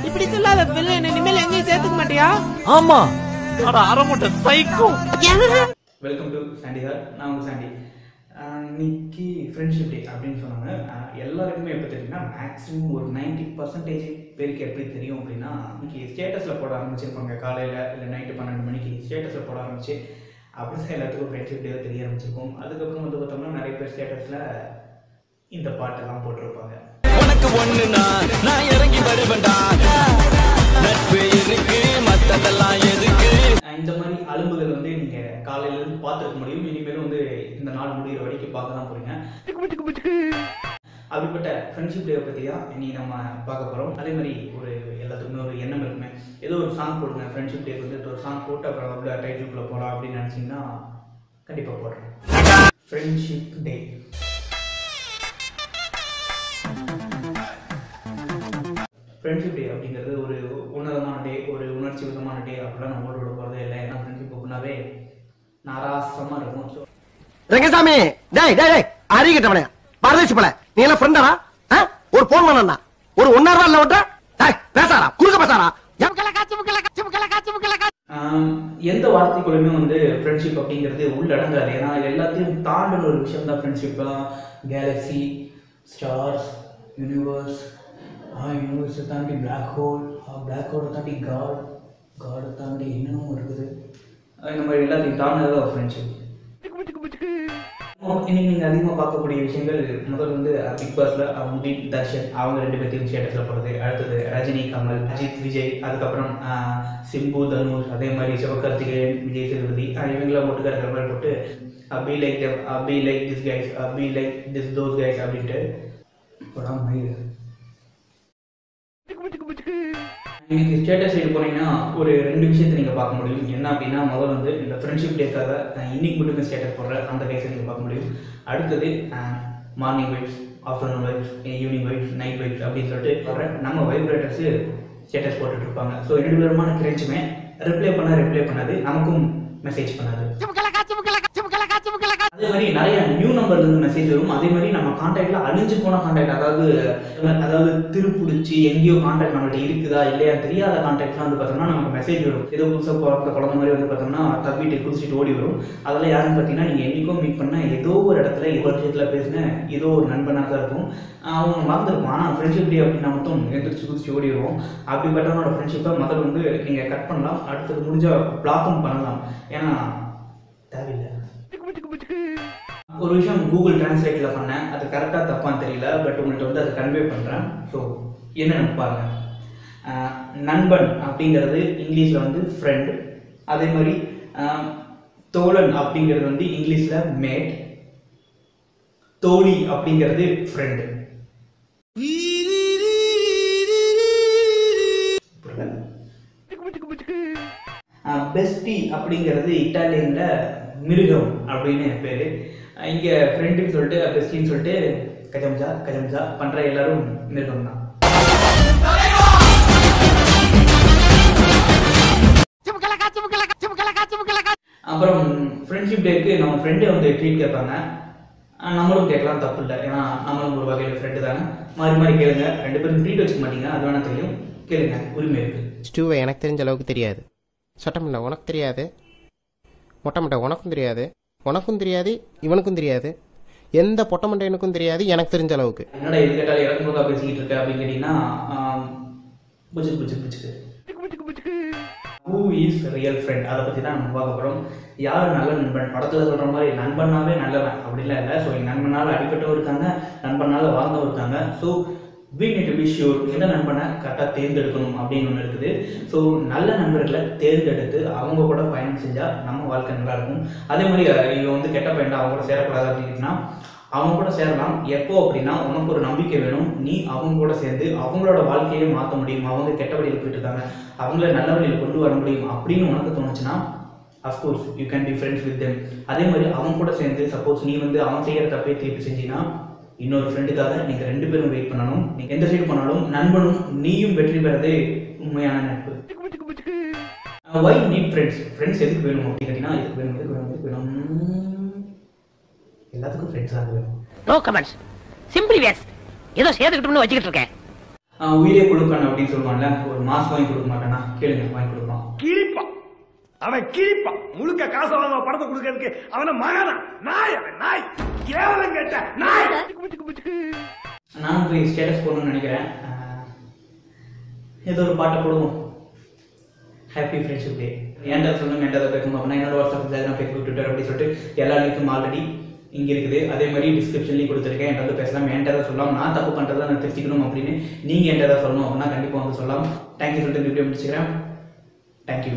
இப்படி சொல்லாத பிள்ளை என்ன இனிமேல் எங்கேயும் சேர்த்துக்க மாட்டியா ஆமா அட அரமுட்டை psycho welcome to Sandy sir நான் உங்கள் சாண்டி ஆஹ் இன்னைக்கு ஃப்ரெண்ட்ஷிப் டே அப்படின்னு சொன்னாங்க ஆஹ் எல்லாருக்குமே எப்போ தெரியும்னா மேக்ஸிமம் ஒரு நைன்டி பர்சன்டேஜ் பேருக்கு எப்படி தெரியும் அப்படின்னா இன்னைக்கு ஸ்டேட்டஸில் போட ஆரம்பிச்சிருப்பாங்க காலையில் இல்லை நைட்டு பன்னெண்டு மணிக்கு ஸ்டேட்டஸில் போட ஆரம்பிச்சு அப்படி தான் எல்லாத்துக்கும் ஃப்ரெண்ட்ஷிப் டே தெரிய ஆரம்பிச்சிருக்கும் அதுக்கப்புறம் வந்து பார்த்தோம்னா நிறைய பேர் ஸ்டேட்டஸில் இந்த பாட்டெல்லாம் போட்டிருப்பாங்க உனக்கு ஒண்ணுனா நான் இறங்கி வருவேன்டா நட்பு இருக்கு மத்ததெல்லாம் எதுக்கு ஆஹ் இந்த மாதிரி அலும்புகள் வந்து நீங்கள் காலையிலேருந்து பார்த்துருக்க முடியும் இனிமேலும் வந்து இந்த நாள் முடிகிற வரைக்கும் பார்க்க தான் போகிறீங்க அப்படிப்பட்ட ஃப்ரெண்ட்ஷிப் டேவை பற்றி தான் இனி நம்ம பார்க்க போகிறோம் அதே மாதிரி ஒரு எல்லாத்துக்குமே ஒரு எண்ணம் இருக்குமே ஏதோ ஒரு சாங் போடுங்க ஃப்ரெண்ட்ஷிப் டே வந்து ஒரு சாங் போட்டு அப்புறம் அப்படியே டைட்டிலுக்குள்ளே போகலாம் அப்படின்னு நினச்சிங்கன்னா கண்டிப்பாக போடுறேன் ஃப்ரெண்ட்ஷிப் டே ஃப்ரெண்ட்ஷிப் டே அப்படிங்கிறது ஒரு உன்னதமான டே ஒரு உணர்ச்சி விதமான டே அப்படிலாம் நம்ம ஓட விட போகிறதே இல்லை ஏன்னா ஃப்ரெண்ட்ஷிப் அப்படின்னாவே நாராசமாக இருக்கும் ஸோ ரங்கசாமி டேய் டேய் டேய் அறிகிட்டவனே பரதேசி போல நீ எல்லாம் ஃப்ரெண்டரா ஒரு போன் பண்ணா ஒரு ஒன்னாயிரம் ரூபாய் இல்ல விட்ட டேய் பேசாரா குறுக்க பேசாரா ஆம், எந்த வார்த்தைக்குள்ளுமே வந்து ஃப்ரெண்ட்ஷிப் அப்படிங்கிறது உள்ளடங்காது ஏன்னா அது எல்லாத்தையும் தாண்டின ஒரு விஷயம் தான் ஃப்ரெண்ட்ஷிப்பாக கேலக்ஸி ஸ்டார்ஸ் யூனிவர்ஸ் யூனிவர்ஸை தாண்டி பிளாக் ஹோல் பிளாக் ஹோலை தாண்டி காட் காடை தாண்டி என்னென்னமோ இருக்குது அஹ் இந்த மாதிரி எல்லாத்தையும் தாண்டினது தான் ஃப்ரெண்ட்ஷிப் இன்னைக்கு நீங்கள் அதிகமாக பார்க்கக்கூடிய விஷயங்கள் முதல்ல வந்து பிக் பாஸில் முடி தர்ஷன் அவங்க ரெண்டு பேர்த்தையும் ஸ்டேட்டஸில் போடுறது அடுத்தது ரஜினி கமல் அஜித் விஜய் அதுக்கப்புறம் ஆஹ், சிம்பு தனுஷ் அதே மாதிரி சிவகார்த்திகேயன் விஜய் சேதுபதி ஆஹ், இவங்களாம் ஒட்டுக்க இருக்கிற மாதிரி போட்டு be like be like this guys be like this those guys அப்படின்ட்டு படம் மயிர் இன்னைக்கு ஸ்டேட்டஸ் சைடு போனீங்கன்னா ஒரு ரெண்டு விஷயத்தை நீங்கள் பார்க்க முடியும் என்ன அப்படின்னா முதல்ல வந்து இந்த ஃப்ரெண்ட்ஷிப் டேக்காக நான் இன்னைக்கு மட்டுமே ஸ்டேட்டஸ் போடுறேன் அந்த கேஸை நீங்கள் பார்க்க முடியும் அடுத்தது morning vibes afternoon vibes evening vibes night vibes அப்படின்னு சொல்லிட்டு போடுறேன் நம்ம வைப்ரேட்டர்ஸு ஸ்டேட்டஸ் போட்டுட்டு இருப்பாங்க ஸோ ரெண்டு பேருமான கிரேஞ்சுமே ரிப்ளை பண்ண ரிப்ளை பண்ணாது நமக்கும் மெசேஜ் பண்ணாது அதே மாதிரி நிறைய நியூ நம்பர்ல இருந்து மெசேஜ் வரும் அதே மாதிரி நம்ம கான்டாக்ட்ல அழிஞ்சு போன கான்டாக்ட் அதாவது அதாவது திருப்பிடிச்சு எங்கேயோ கான்டாக்ட் நம்மள்ட்ட இருக்குதா இல்லையா தெரியாத கான்டாக்ட்லாம் வந்து பார்த்தோம்னா நமக்கு மெசேஜ் வரும் ஏதோ புதுசாக பிறந்த குழந்தை மாதிரி வந்து பார்த்தோம்னா தப்பிட்டு குதிச்சுட்டு ஓடி வரும் அதெல்லாம் யாருன்னு பார்த்தீங்கன்னா நீங்கள் என்றைக்கும் மீட் பண்ண ஏதோ ஒரு இடத்துல ஏதோ ஒரு விஷயத்தில் பேசின ஏதோ ஒரு நண்பனாக தான் இருக்கும் ஆஹ் அவங்க மறந்துருக்கும் ஆனால் ஃப்ரெண்ட்ஷிப் டே அப்படின்னா மட்டும் எந்திரிச்சு குதிச்சு ஓடி வருவோம் அப்படிப்பட்டவனோட ஃப்ரெண்ட்ஷிப்பை முதல்ல வந்து நீங்கள் கட் பண்ணலாம் அடுத்தது முடிஞ்சால் பிளாக்கும் பண்ணலாம் ஏன்னா தேவையில்லை ஒரு விஷயம் கூகுள் டிரான்ஸ்லேட்டில் பண்ணேன் அது கரெக்டாக தப்பான்னு தெரியல பட் உங்கள்கிட்ட வந்து அதை கன்வே பண்ணுறேன் ஸோ என்னென்னு பாருங்க ஆஹ் நண்பன் அப்படிங்கிறது இங்கிலீஷில் வந்து ஃப்ரெண்ட் அதே மாதிரி ஆஹ் தோழன் அப்படிங்கிறது வந்து இங்கிலீஷில் மேட் தோழி அப்படிங்கிறது ஃப்ரெண்டு பெஸ்டி அப்படிங்கிறது இட்டாலியனில் மிருகம் அப்படின்னு பேர் இங்கே ஃப்ரெண்டுன்னு சொல்லிட்டு பெஸ்டின்னு சொல்லிட்டு கஜம்ஜா கஜம்ஜா பண்ணுற எல்லாரும் மிருகம் தான் அப்புறம் ஃப்ரெண்ட்ஷிப் டேக்கு நம்ம ஃப்ரெண்டே வந்து ட்ரீட் கேட்பாங்க அஹ் நம்மளும் கேட்கலாம் தப்பு இல்லை ஏன்னா நம்மளும் ஒரு வகையில் ஃப்ரெண்டு தானே மாறி மாறி கேளுங்க ரெண்டு பேரும் ட்ரீட் வச்சுக்க மாட்டீங்க அது வேணா தெரியும் கேளுங்க உரிமை இருக்குது ஸ்டூவை எனக்கு தெரிஞ்ச அளவுக்கு தெரியாது சொட்டமண்டை உனக்கு தெரியாது மொட்டமண்டை உனக்கும் தெரியாது உனக்கும் தெரியாது இவனுக்கும் தெரியாது எந்த பொட்டமண்டையனுக்கும் தெரியாது எனக்கு தெரிஞ்ச அளவுக்கு என்னடா எது கேட்டாலும் இறக்குமுகா பேசிக்கிட்டு இருக்க அப்படின்னு கேட்டிங்கன்னா புச்சுக்கு புச்சுக்கு புச்சுக்கு ஹூ இஸ் ரியல் ஃப்ரெண்ட் அதை பற்றி தான் நம்ம பார்க்க போகிறோம் யார் நல்ல நண்பன் படத்தில் சொல்கிற மாதிரி நண்பனாவே நல்லவன் அப்படிலாம் இல்லை ஸோ என் நண்பனால் அடிபட்டவும் இருக்காங்க நண்பனால் வாழ்ந்தவும் இருக்காங்க so we need to be sure எந்த நண்பனை கரெக்டாக தேர்ந்தெடுக்கணும் அப்படின்னு ஒன்று இருக்குது ஸோ நல்ல நண்பர்களை தேர்ந்தெடுத்து அவங்க கூட பயணம் செஞ்சால் நம்ம வாழ்க்கை நல்லா இருக்கும் அதே மாதிரி அஹ், இவன் வந்து கெட்ட பையன் அவங்க கூட சேரக்கூடாது அப்படின்னா அவங்க கூட சேரலாம் எப்போ அப்படின்னா உனக்கு ஒரு நம்பிக்கை வேணும் நீ அவங்க கூட சேர்ந்து அவங்களோட வாழ்க்கையை மாற்ற முடியும் அவங்க கெட்ட வழியில் போயிட்டு இருக்காங்க அவங்கள நல்ல வழியில் கொண்டு வர முடியும் அப்படின்னு உனக்கு தோணுச்சுன்னா of course you can be friends with them அதே மாதிரி அவங்க கூட சேர்ந்து சப்போஸ் நீ வந்து அவன் செய்கிற தப்பே திருப்பி செஞ்சீங்கன்னா இன்னொரு ஃப்ரெண்டுக்காக நீங்கள் ரெண்டு பேரும் வெயிட் பண்ணணும் நீங்கள் எந்த சைடு பண்ணாலும் நண்பனும் நீயும் வெற்றி பெறதே உண்மையான நட்பு ஒய் நீட் ஃப்ரெண்ட்ஸ் ஃப்ரெண்ட்ஸ் எதுக்கு வேணும் அப்படின்னு கேட்டிங்கன்னா எதுக்கு வேணும் எதுக்கு வேணும் எதுக்கு வேணும் எல்லாத்துக்கும் ஃப்ரெண்ட்ஸாக வேணும் நோ கமெண்ட்ஸ் சிம்பிளி வேஸ் ஏதோ சேர்த்துக்கிட்டோம்னு வச்சுக்கிட்டு இருக்கேன் ஆஹ் உயிரே கொடுப்பேன் அப்படின்னு சொல்லுவான்ல ஒரு மாசம் வாங்கி கொடுக்க மாட்டானா கேளுங்க வாங்கி கொடுப்பான் கிழிப்பான் அவன் கிழிப்பான் முழுக்க காசு வாங்க படத்தை கொடுக்கறதுக்கு அவன மகனா நாய் அவன் நாய் கேவலம் கேட்ட நாய் நானும் போய் ஸ்டேட்டஸ் போடணும்னு நினைக்கிறேன் ஆஹ் ஏதோ ஒரு பாட்டை போடுவோம் ஹாப்பி ஃப்ரெண்ட்ஷிப் டே ஏன்டா சொல்லணும் ஏன்டா பேசணும் அப்படின்னா என்னோட வாட்ஸ்அப் இன்ஸ்டாகிராம் ஃபேஸ்புக் ட்விட்டர் அப்படி சொல்லிட்டு எல்லா லிங்க்கும் ஆல்ரெடி இங்கே இருக்குது அதே மாதிரி டிஸ்கிரிப்ஷன்லேயும் கொடுத்துருக்கேன் என்கிட்ட வந்து பேசலாம் என்கிட்ட தான் சொல்லலாம் நான் தப்பு பண்ணுறதை நான் தெரிஞ்சுக்கணும் அப்படின்னு நீங்கள் என்கிட்ட தான் சொல்லணும் அப்படின்னா கண்டிப்பாக வந்து சொல்லலாம் தேங்க்யூ சொல்லிட்டு இப்படியே முடிச்சுக்கிறேன் தேங்க்யூ